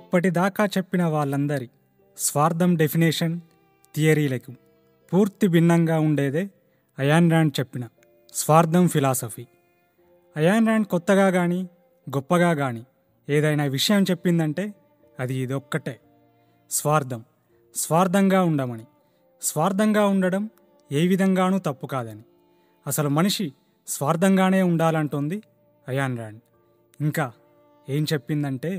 ఇప్పటిదాకా చెప్పిన వాళ్ళందరి స్వార్థం డెఫినేషన్ థియరీలకు పూర్తి భిన్నంగా ఉండేదే అయాన్ ర్యాండ్ చెప్పిన స్వార్థం ఫిలాసఫీ అయాన్ ర్యాండ్ కొత్తగా కానీ గొప్పగా కానీ ఏదైనా విషయం చెప్పిందంటే అది ఇదొక్కటే స్వార్థం స్వార్థంగా ఉండమని స్వార్థంగా ఉండడం ఏ విధంగానూ తప్పు కాదని అసలు మనిషి స్వార్థంగానే ఉండాలంటుంది అయాన్ ర్యాండ్ ఇంకా ఏం చెప్పిందంటే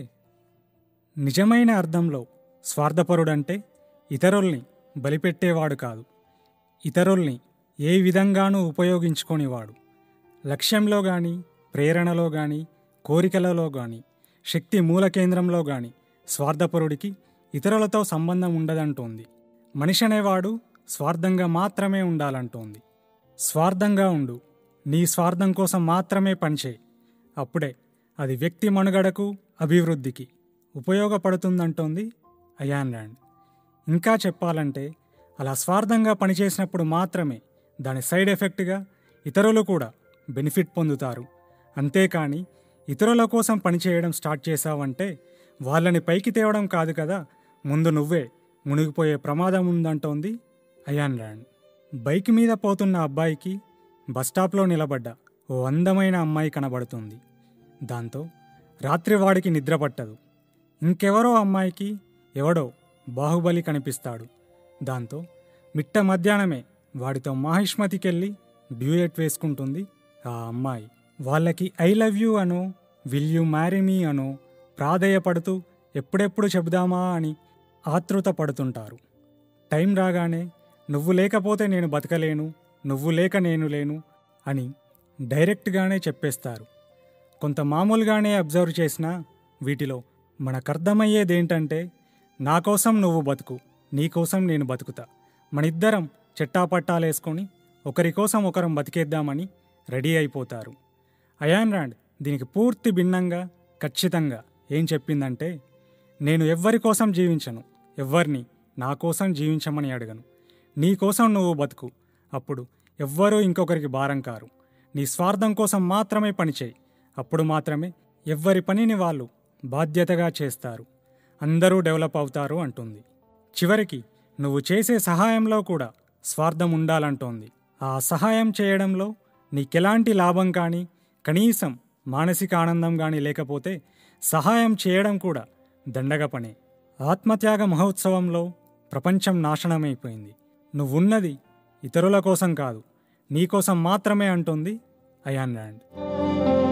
నిజమైన అర్థంలో స్వార్థపరుడంటే ఇతరుల్ని బలిపెట్టేవాడు కాదు ఇతరుల్ని ఏ విధంగానూ ఉపయోగించుకోనివాడు లక్ష్యంలో గాని ప్రేరణలో గాని కోరికలలో గాని శక్తి మూల కేంద్రంలో గాని స్వార్థపరుడికి ఇతరులతో సంబంధం ఉండదంటోంది మనిషి అనేవాడు స్వార్థంగా మాత్రమే ఉండాలంటోంది స్వార్థంగా ఉండు నీ స్వార్థం కోసం మాత్రమే పనిచేయి అప్పుడే అది వ్యక్తి మనుగడకు అభివృద్ధికి ఉపయోగపడుతుందంటోంది అయాన్ ర్యాండ్ ఇంకా చెప్పాలంటే అలా స్వార్థంగా పనిచేసినప్పుడు మాత్రమే దాని సైడ్ ఎఫెక్ట్గా ఇతరులు కూడా బెనిఫిట్ పొందుతారు అంతేకాని ఇతరుల కోసం పనిచేయడం స్టార్ట్ చేశావంటే వాళ్ళని పైకి తేవడం కాదు కదా ముందు నువ్వే మునిగిపోయే ప్రమాదం ఉందంటోంది అయాన్ ర్యాండ్ బైక్ మీద పోతున్న అబ్బాయికి బస్టాప్లో నిలబడ్డ ఓ అందమైన అమ్మాయి కనబడుతుంది దాంతో రాత్రి వాడికి నిద్ర పట్టదు ఇంకెవరో అమ్మాయికి ఎవడో బాహుబలి కనిపిస్తాడు దాంతో మిట్ట మధ్యాహ్నమే వాడితో మాహిష్మతికెళ్ళి డ్యూయెట్ వేసుకుంటుంది ఆ అమ్మాయి వాళ్ళకి ఐ లవ్ యూ అనో విల్ యూ మ్యారీ మీ అనో ప్రాధేయపడుతూ ఎప్పుడెప్పుడు చెబుదామా అని ఆతృత పడుతుంటారు టైం రాగానే నువ్వు లేకపోతే నేను బతకలేను నువ్వు లేక నేను లేను అని డైరెక్ట్గానే చెప్పేస్తారు కొంత మామూలుగానే అబ్జర్వ్ చేసినా వీటిలో మనకర్థమయ్యేదేంటంటే నా కోసం నువ్వు బతుకు నీ కోసం నేను బతుకుతా మనిద్దరం చెట్టాపట్టాలేసుకొని ఒకరి కోసం ఒకరం బతికేద్దామని రెడీ అయిపోతారు అయాన్ రాండ్ దీనికి పూర్తి భిన్నంగా ఖచ్చితంగా ఏం చెప్పిందంటే నేను ఎవ్వరి కోసం జీవించను ఎవ్వరిని నా కోసం జీవించమని అడగను నీ కోసం నువ్వు బతుకు అప్పుడు ఎవ్వరూ ఇంకొకరికి భారం కారు నీ స్వార్థం కోసం మాత్రమే పనిచేయి అప్పుడు మాత్రమే ఎవ్వరి పనిని వాళ్ళు బాధ్యతగా చేస్తారు అందరూ డెవలప్ అవుతారు అంటుంది చివరికి నువ్వు చేసే సహాయంలో కూడా స్వార్థం ఉండాలంటోంది ఆ సహాయం చేయడంలో నీకెలాంటి లాభం కానీ కనీసం మానసిక ఆనందం కానీ లేకపోతే సహాయం చేయడం కూడా దండగ పనే ఆత్మత్యాగ మహోత్సవంలో ప్రపంచం నాశనమైపోయింది నువ్వున్నది ఇతరుల కోసం కాదు నీకోసం మాత్రమే అంటుంది అయాన్ ర్యాండ్